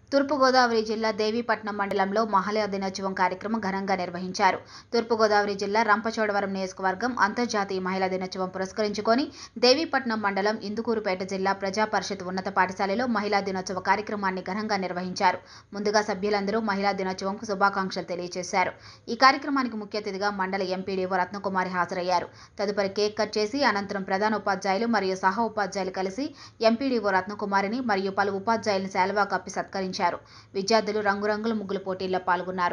తూర్పుగోదావరి జిల్లా దేవీపట్నం మండలంలో మహిళా దినోత్సవం కార్యక్రమం ఘనంగా నిర్వహించారు తూర్పుగోదావరి జిల్లా రంపచోడవరం నియోజకవర్గం అంతర్జాతీయ మహిళా దినోత్సవం పురస్కరించుకొని దేవీపట్నం మండలం ఇందుకూరుపేట జిల్లా ప్రజా పరిషత్ ఉన్నత పాఠశాలలో మహిళా దినోత్సవ కార్యక్రమాన్ని ఘనంగా నిర్వహించారు ముందుగా సభ్యులందరూ మహిళా దినోత్సవంకు శుభాకాంక్షలు తెలియజేశారు ఈ కార్యక్రమానికి ముఖ్య అతిథిగా మండల ఎంపీడీఓ రత్నకుమారి హాజరయ్యారు తదుపరి కేక్ కట్ చేసి అనంతరం ప్రధాన ఉపాధ్యాయులు మరియు సహ ఉపాధ్యాయులు కలిసి ఎంపీడీఓ రత్నకుమారిని మరియు పలు ఉపాధ్యాయులను శాలువా కప్పి సత్కరించారు విద్యార్థులు రంగురంగుల ముగ్గుల పోటీల్లో పాల్గొన్నారు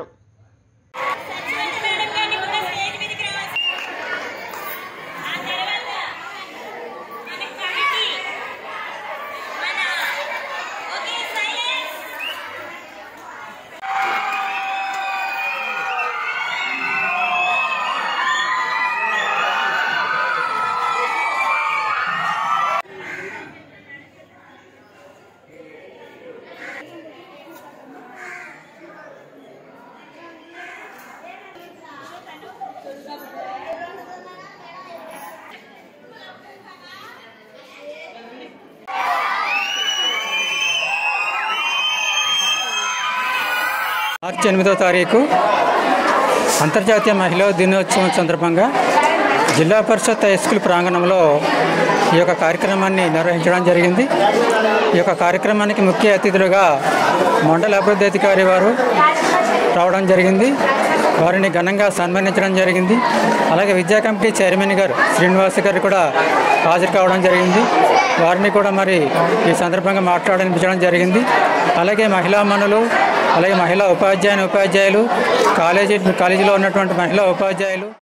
మార్చి ఎనిమిదో తారీఖు అంతర్జాతీయ మహిళా దినోత్సవం సందర్భంగా జిల్లా పరిషత్ హై స్కూల్ ప్రాంగణంలో ఈ యొక్క కార్యక్రమాన్ని నిర్వహించడం జరిగింది ఈ యొక్క కార్యక్రమానికి ముఖ్య అతిథులుగా మండల అభివృద్ధి అధికారి వారు రావడం జరిగింది వారిని ఘనంగా సన్మానించడం జరిగింది అలాగే విద్యా కమిటీ చైర్మన్ గారు శ్రీనివాస్ గారు కూడా హాజరు కావడం జరిగింది వారిని కూడా మరి ఈ సందర్భంగా మాట్లాడనిపించడం జరిగింది అలాగే మహిళా మనులు అలాగే మహిళా ఉపాధ్యాయుని ఉపాధ్యాయులు కాలేజీ కాలేజీలో ఉన్నటువంటి మహిళా ఉపాధ్యాయులు